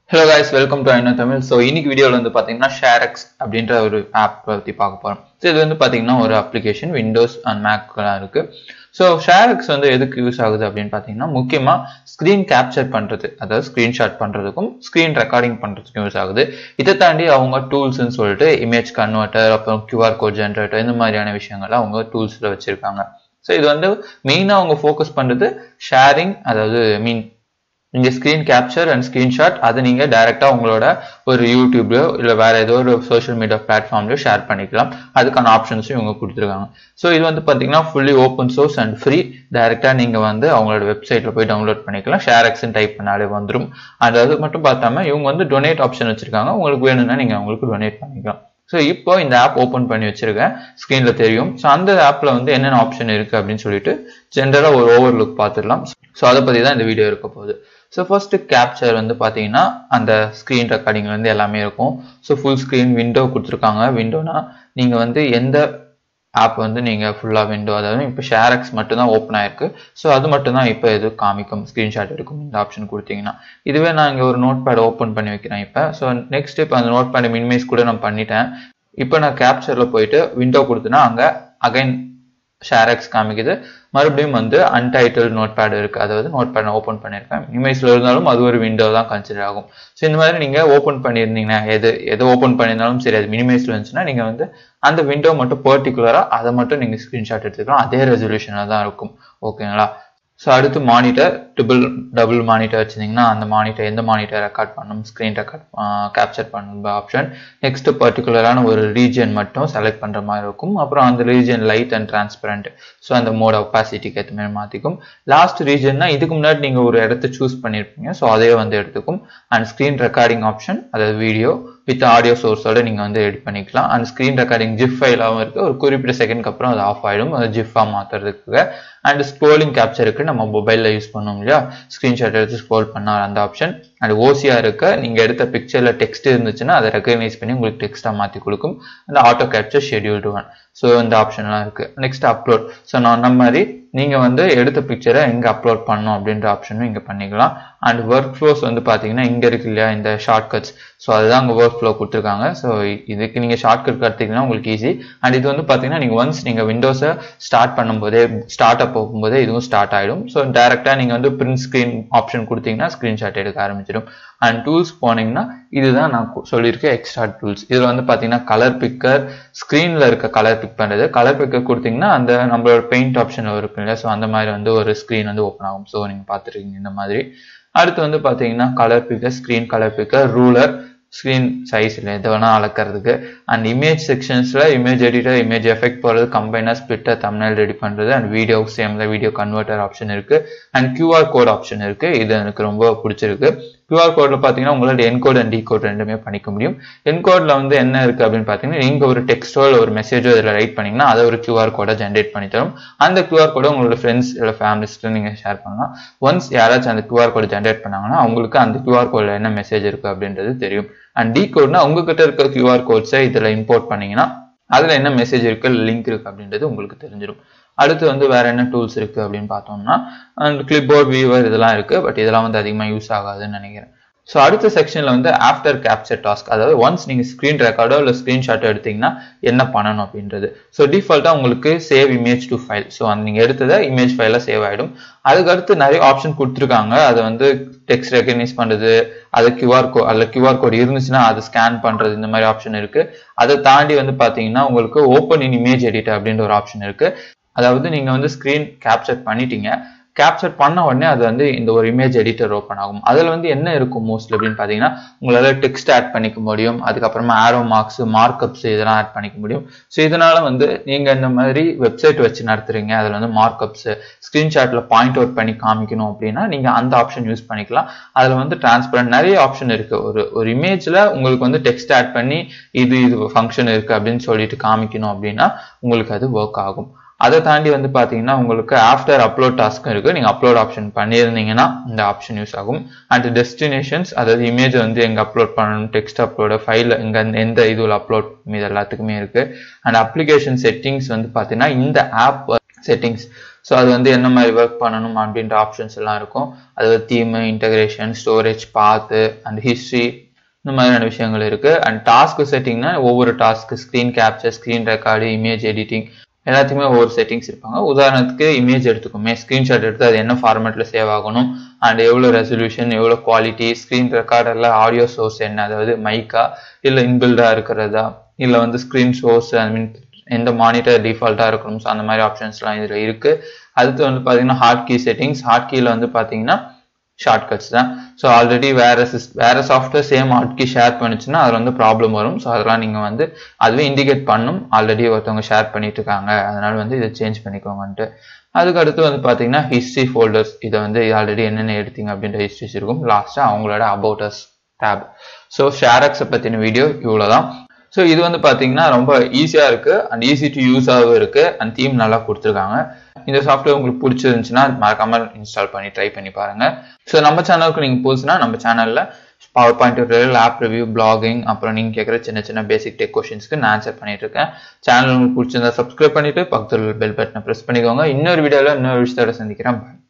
hello guys welcome to ஐநோ Tamil so இன்னைக்கு வீடியோவில் வந்து பார்த்தீங்கன்னா ஷேரக்ஸ் அப்படின்ற ஒரு ஆப் பற்றி பார்க்க போகிறோம் ஸோ இது வந்து பார்த்தீங்கன்னா ஒரு அப்ளிகேஷன் விண்டோஸ் அண்ட் மேக்லாம் இருக்குது ஸோ ஷேரக்ஸ் வந்து எதுக்கு யூஸ் ஆகுது அப்படின்னு பார்த்தீங்கன்னா முக்கியமாக ஸ்க்ரீன் கேப்சர் பண்ணுறது அதாவது ஸ்க்ரீன்ஷாட் பண்ணுறதுக்கும் ஸ்க்ரீன் ரெக்கார்டிங் பண்ணுறதுக்கும் யூஸ் ஆகுது இதை தாண்டி அவங்க டூல்ஸ்னு சொல்லிட்டு இமேஜ் கன்வெர்ட்டர் அப்புறம் கியூஆர் கோட் ஜென்ரேட்டர் இந்த மாதிரியான விஷயங்கள்லாம் அவங்க டூல்ஸில் வச்சுருக்காங்க ஸோ இது வந்து மெயினாக அவங்க ஃபோக்கஸ் பண்ணுறது ஷேரிங் அதாவது மீன் நீங்கள் ஸ்க்ரீன் கேப்சர் அண்ட் ஸ்க்ரீன்ஷாட் அதை நீங்கள் டைரெக்டாக உங்களோட ஒரு யூடியூப்லையோ இல்லை வேற ஏதோ ஒரு சோஷியல் மீடியா பிளாட்ஃபார்ம்லையோ ஷேர் பண்ணிக்கலாம் அதுக்கான ஆப்ஷன்ஸும் இவங்க கொடுத்துருக்காங்க ஸோ இது வந்து பார்த்தீங்கன்னா fully open source and free டைரெக்டாக நீங்கள் வந்து அவங்களோட வெப்சைட்டில் போய் டவுன்லோட் பண்ணிக்கலாம் ஷேர் எக்ஸ்ன்னு டைப் பண்ணாலே வந்துடும் and அது மட்டும் பார்த்தாம இவங்க வந்து டொனேட் ஆப்ஷன் வச்சிருக்காங்க உங்களுக்கு வேணும்னா நீங்கள் அவங்களுக்கு டொனேட் பண்ணிக்கலாம் ஸோ இப்போ இந்த ஆப் ஓப்பன் பண்ணி வச்சிருக்கேன் ஸ்க்ரீனில் தெரியும் ஸோ அந்த ஆப்பில் வந்து என்னென்ன ஆப்ஷன் இருக்குது அப்படின்னு சொல்லிட்டு ஜென்ரலாக ஒரு ஓவர் லுக் பார்த்துடலாம் ஸோ அதை பற்றி தான் இந்த வீடியோ இருக்க போகுது ஸோ ஃபர்ஸ்ட் கேப்சர் வந்து பார்த்தீங்கன்னா அந்த ஸ்க்ரீன் ரெக்கார்டிங் வந்து எல்லாமே இருக்கும் ஸோ ஃபுல் ஸ்க்ரீன் விண்டோ கொடுத்துருக்காங்க விண்டோனா நீங்கள் வந்து எந்த ஆப் வந்து நீங்கள் ஃபுல்லாக விண்டோ அதாவது இப்போ ஷேரக்ஸ் மட்டும் தான் ஓப்பன் ஆயிருக்கு ஸோ அது மட்டும் தான் இப்போ இது காமிக்கும் ஸ்க்ரீன்ஷாட் எடுக்கும் இந்த ஆப்ஷன் கொடுத்தீங்கன்னா இதுவே நான் இங்கே ஒரு நோட் பேட் ஓப்பன் பண்ணி வைக்கிறேன் இப்போ ஸோ நெக்ஸ்ட் இப்போ அந்த நோட் பேட் மினிமைஸ் கூட நான் பண்ணிட்டேன் இப்போ நான் கேப்சரில் போயிட்டு விண்டோ கொடுத்தேன்னா அங்கே அகைன் ஷேரக்ஸ் காமிக்குது மறுபடியும் வந்து அன்டைட்டில் நோட் பேட் இருக்குது அதாவது நோட் பேட் ஓப்பன் பண்ணியிருக்கேன் இமேஜில் இருந்தாலும் அது ஒரு விண்டோ தான் கன்சிடர் ஆகும் ஸோ இந்த மாதிரி நீங்கள் ஓப்பன் பண்ணியிருந்தீங்கன்னா எது எது ஓப்பன் பண்ணியிருந்தாலும் சரி அது மினிமைஸில் இருந்துச்சுன்னா நீங்கள் வந்து அந்த விண்டோ மட்டும் பர்டிகுலராக அதை மட்டும் நீங்கள் ஸ்க்ரீன்ஷாட் எடுத்துக்கலாம் அதே ரெசல்யூஷனாக தான் இருக்கும் ஓகேங்களா ஸோ அடுத்து மானிட்டர் ட்ரிபிள் டபுள் மானிட்டர் வச்சுருந்தீங்கன்னா அந்த மானிட்டர் எந்த மானிட்டர் ரெக்கார்ட் பண்ணணும் ஸ்க்ரீன் ரெக்கார்ட் கேப்சர் பண்ணணும் ஆப்ஷன் நெக்ஸ்ட் பர்டிகுலரான ஒரு ரீஜன் மட்டும் செலக்ட் பண்ணுற மாதிரி இருக்கும் அப்புறம் அந்த region light and transparent so அந்த மோட் ஒப்பாசிட்டிக்கு ஏற்ற மாதிரி மாற்றிக்கும் லாஸ்ட் ரீஜன்னா இதுக்கு முன்னாடி நீங்கள் ஒரு இடத்த சூஸ் பண்ணியிருப்பீங்க ஸோ அதே வந்து எடுத்துக்கும் அண்ட் ஸ்க்ரீன் ரெக்கார்டிங் ஆப்ஷன் அதாவது வீடியோ வித் ஆடியோ சோர்ஸோட நீங்கள் வந்து எடிட் பண்ணிக்கலாம் அண்ட் ஸ்க்ரீன் ரெக்கார்டிங் ஜிப் ஃபைலாகவும் இருக்குது ஒரு குறிப்பிட்ட செகண்ட்க்கு அப்புறம் அது ஆஃப் ஆகிடும் அது ஜிஃபாக மாற்றுறதுக்கு அண்ட் ஸ்க்ரோலிங் கேப்சருக்கு நம்ம மொபைலில் யூஸ் பண்ணோம் இல்லையா ஸ்க்ரீன்ஷாட் எடுத்து ஸ்க்ரோல் பண்ணால் அந்த ஆப்ஷன் அண்ட் ஓசியாக இருக்க நீங்கள் எடுத்த பிக்சரில் டெக்ஸ்ட் இருந்துச்சுன்னா அதை ரெக்கக்னைஸ் பண்ணி உங்களுக்கு டெக்ஸ்ட்டாக மாற்றி கொடுக்கும் அந்த auto capture scheduled one so இந்த ஆப்ஷன்லாம் இருக்குது நெக்ஸ்ட் அப்லோட் ஸோ நான் அந்த மாதிரி நீங்கள் வந்து எடுத்த பிக்சரை எங்கே அப்லோட் பண்ணணும் அப்படின்ற ஆப்ஷனும் இங்கே பண்ணிக்கலாம் அண்ட் ஒர்க் ஃப்ளோஸ் வந்து பார்த்தீங்கன்னா இங்கே இருக்கு இல்லையா இந்த ஷார்ட்கட்ஸ் ஸோ அதுதான் அங்கே ஒர்க் ஃப்ளோ கொடுத்துருக்காங்க ஸோ இதுக்கு நீங்கள் ஷார்ட்கட் கற்றுக்கிங்கன்னா உங்களுக்கு ஈஸி அண்ட் இது வந்து பார்த்தீங்கன்னா நீங்கள் ஒன்ஸ் நீங்கள் விண்டோஸை ஸ்டார்ட் பண்ணும்போதே ஸ்டார்ட் அப் போகும்போதே இதுவும் ஸ்டார்ட் ஆகிடும் ஸோ டேரெக்டாக நீங்கள் வந்து பிரிண்ட் ஸ்க்ரீன் ஆப்ஷன் கொடுத்தீங்கன்னா ஸ்க்ரீன்ஷாட் எடுக்க ஆரம்பிச்சிடும் அண்ட் டூல்ஸ் போனீங்கன்னா இதுதான் நான் சொல்லியிருக்கேன் எக்ஸ்ட்ரா டூல்ஸ் இதில் வந்து பார்த்தீங்கன்னா கலர் பிக்கர் ஸ்க்ரீனில் இருக்க கலர் பிக் பண்ணுறது கலர் பிக்கர் கொடுத்தீங்கன்னா அந்த நம்மளோட பெயிண்ட் ஆப்ஷன் இருக்கு இல்லையா ஸோ அந்த மாதிரி வந்து ஒரு ஸ்க்ரீன் வந்து ஓப்பன் ஆகும் ஸோ நீங்கள் பார்த்துருக்கீங்க இந்த மாதிரி அடுத்து வந்து பார்த்தீங்கன்னா colour picker screen colour picker ruler screen சைஸில் எது வேணால் அளக்கிறதுக்கு அண்ட் இமேஜ் செக்ஷன்ஸில் இமேஜ் எடிட்டர் இமேஜ் எஃபெக்ட் போகிறது கம்பைனாக ஸ்பிட்டர் தமிழ் ரெடி பண்ணுறது அண்ட் வீடியோ சேமில் வீடியோ கன்வெர்ட்டர் ஆப்ஷன் இருக்குது அண்ட் கியூஆர் கோட் ஆப்ஷன் இருக்குது இது எனக்கு ரொம்ப பிடிச்சிருக்கு கியூஆர் கோடில் பார்த்தீங்கன்னா உங்களால் என்கோட் அண்ட் டிகோட் ரெண்டுமே பண்ணிக்க முடியும் என்கோடில் வந்து என்ன இருக்குது அப்படின்னு பார்த்தீங்கன்னா நீங்கள் ஒரு டெக்ஸ்டோ இல்லை ஒரு மெசேஜோ இதில் ரைட் பண்ணிங்கன்னா அதை ஒரு கியூஆர் கோடை ஜென்ரேட் பண்ணி தரும் அந்த கியூஆர் கோடை உங்களோட ஃப்ரெண்ட்ஸ் இல்லை ஃபேமிலிஸ்ட்டு நீங்கள் ஷேர் பண்ணலாம் ஒன்ஸ் யாராச்சும் அந்த கியூஆர் கோடை ஜென்ரேட் பண்ணாங்கன்னா அவங்களுக்கு அந்த கியூஆர் கோடில் என்ன மெசேஜ் இருக்குது அப்படின்றது தெரியும் அண்ட் டி கோட்னா உங்ககிட்ட இருக்க கியூஆர் கோட்ஸை இதில் இம்போர்ட் பண்ணீங்கன்னா அதில் என்ன மெசேஜ் இருக்கு லிங்க் இருக்கு அப்படின்றது உங்களுக்கு தெரிஞ்சிடும் அடுத்து வந்து வேற என்ன டூல்ஸ் இருக்கு அப்படின்னு பார்த்தோம்னா அண்ட் கிளிப்போர்ட் வியூவர் இதெல்லாம் இருக்கு பட் இதெல்லாம் வந்து அதிகமாக யூஸ் ஆகாதுன்னு நினைக்கிறேன் ஸோ அடுத்த செக்ஷனில் வந்து ஆஃப்டர் கேப்சர் டாஸ்க் அதாவது ஒன்ஸ் நீங்கள் ஸ்க்ரீன் ரெக்கார்டோ இல்லை ஸ்க்ரீன்ஷாட்டோ எடுத்தீங்கன்னா என்ன பண்ணணும் அப்படின்றது ஸோ டிஃபால்ட்டாக உங்களுக்கு save image to file so அந்த நீங்கள் எடுத்ததை இமேஜ் ஃபைலாக சேவ் ஆகிடும் அதுக்கடுத்து நிறைய ஆப்ஷன் கொடுத்துருக்காங்க அதை வந்து டெக்ஸ்ட் ரெக்கக்னைஸ் பண்ணுறது அது கியூஆர் கோ அதில் கியூஆர் கோட் இருந்துச்சுன்னா அதை ஸ்கேன் பண்ணுறது இந்த மாதிரி ஆப்ஷன் இருக்குது அதை தாண்டி வந்து பார்த்தீங்கன்னா உங்களுக்கு ஓப்பன் இன் இமேஜ் எடிட்டர் அப்படின்ற ஒரு ஆப்ஷன் இருக்குது அதாவது நீங்கள் வந்து ஸ்க்ரீன் கேப்சர் பண்ணிட்டீங்க கேப்சர் பண்ண உடனே அது வந்து இந்த ஒரு இமேஜ் எடிட்டர் ஓப்பன் ஆகும் அதில் வந்து என்ன இருக்கும் மோஸ்ட்லி அப்படின்னு பார்த்தீங்கன்னா உங்களால் டெக்ஸ்ட் ஆட் பண்ணிக்க முடியும் அதுக்கப்புறமா ஆரோ மார்க்ஸ் மார்க்அப்ஸ் இதெல்லாம் ஆட் பண்ணிக்க முடியும் ஸோ இதனால வந்து நீங்கள் இந்த மாதிரி வெப்சைட் வச்சு நடத்துறீங்க அதில் வந்து மார்க்அப்ஸ் ஸ்க்ரீன்ஷாட்டில் பாயிண்ட் அவுட் பண்ணி காமிக்கணும் அப்படின்னா நீங்கள் அந்த ஆப்ஷன் யூஸ் பண்ணிக்கலாம் அதில் வந்து டிரான்ஸ்பரண்ட் நிறைய ஆப்ஷன் இருக்குது ஒரு ஒரு இமேஜில் உங்களுக்கு வந்து டெக்ஸ்ட் ஆட் பண்ணி இது இது ஃபங்க்ஷன் இருக்குது அப்படின்னு சொல்லிட்டு காமிக்கணும் அப்படின்னா உங்களுக்கு அது ஒர்க் ஆகும் அதை தாண்டி வந்து பார்த்தீங்கன்னா உங்களுக்கு ஆஃப்டர் அப்லோட் டாஸ்க்கும் இருக்குது நீங்கள் அப்லோட் ஆப்ஷன் பண்ணியிருந்தீங்கன்னா இந்த ஆப்ஷன் யூஸ் ஆகும் அண்ட் டெஸ்டினேஷன்ஸ் அதாவது இமேஜ் வந்து எங்கே அப்லோட் பண்ணணும் டெக்ஸ்ட் அப்லோடு ஃபைல் எங்கே எந்த இதுவில் அப்லோட் இது எல்லாத்துக்குமே இருக்குது அண்ட் அப்ளிகேஷன் செட்டிங்ஸ் வந்து பார்த்தீங்கன்னா இந்த ஆப் செட்டிங்ஸ் ஸோ அது வந்து என்ன மாதிரி ஒர்க் பண்ணணும் அப்படின்ற ஆப்ஷன்ஸ் எல்லாம் இருக்கும் அது theme integration storage path and history இந்த மாதிரியான விஷயங்கள் இருக்கு அண்ட் டாஸ்க் செட்டிங்னா ஒவ்வொரு task screen capture screen record image editing எல்லாத்தையுமே ஒவ்வொரு செட்டிங்ஸ் இருப்பாங்க உதாரணத்துக்கு இமேஜ் எடுத்துக்கோமே ஸ்க்ரீன்ஷாட் எடுத்து அது என்ன ஃபார்மேட்ல சேவ் ஆகணும் அண்ட் எவ்வளோ ரெசல்யூஷன் எவ்வளோ குவாலிட்டி ஸ்க்ரீன் ரெக்கார்டரில் ஆடியோ சோர்ஸ் என்ன அதாவது மைக்கா இல்லை இன்பில்டா இருக்கிறதா இல்லை வந்து ஸ்க்ரீன் சோர்ஸ் ஐ மீன் எந்த மானிட்டர் டிஃபால்ட்டாக இருக்கணும் ஸோ அந்த மாதிரி ஆப்ஷன்ஸ்லாம் இதில் இருக்கு அடுத்து வந்து பார்த்தீங்கன்னா ஹார்ட் கீ செட்டிங்ஸ் ஹார்ட் கீல வந்து பார்த்தீங்கன்னா ஷார்ட்கட்ஸ் தான் ஸோ ஆல்ரெடி வேற சிஸ் வேற software same hard key share பண்ணுச்சுன்னா அதில் வந்து ப்ராப்ளம் வரும் ஸோ அதெல்லாம் நீங்கள் வந்து அதுவே இண்டிகேட் பண்ணும் ஆல்ரெடி ஒருத்தவங்க ஷேர் பண்ணிட்டு இருக்காங்க அதனால வந்து இதை சேஞ்ச் பண்ணிக்கோங்கன்ட்டு அதுக்கு அடுத்து வந்து பார்த்தீங்கன்னா ஹிஸ்ட்ரி ஃபோல்டர்ஸ் இதை வந்து ஆல்ரெடி என்னென்ன எடுத்தீங்க அப்படின்ற ஹிஸ்ட்ரிஸ் இருக்கும் லாஸ்ட்டாக அவங்களோட அபவுட்டஸ் டேப் ஸோ ஷேரக்ஸை பற்றின வீடியோ இவ்வளோ தான் ஸோ இது வந்து பார்த்தீங்கன்னா ரொம்ப ஈஸியாக இருக்கு அண்ட் ஈஸி டு யூஸாகவும் இருக்கு அண்ட் தீம் நல்லா கொடுத்துருக்காங்க இந்த சாஃப்ட்வேர் உங்களுக்கு பிடிச்சிருந்துச்சுன்னா மறக்காம இன்ஸ்டால் பண்ணி ட்ரை பண்ணி பாருங்க ஸோ நம்ம சேனலுக்கு நீங்கள் புதுசுனா நம்ம சேனலில் power point tutorial app review blogging அப்புறம் நீங்கள் கேட்குற சின்ன சின்ன பேசிக் டெக் கொஷின்ஸ்க்கு நான் ஆன்சர் பண்ணிட்டு இருக்கேன் சேனல் உங்களுக்கு பிடிச்சிருந்தா சப்ஸ்கிரைப் பண்ணிட்டு பக்கத்தில் பெல் பட்டனை ப்ரெஸ் பண்ணிக்கோங்க இன்னொரு வீடியோவில் இன்னொரு விஷயத்தோட சந்திக்கிறேன் பாய்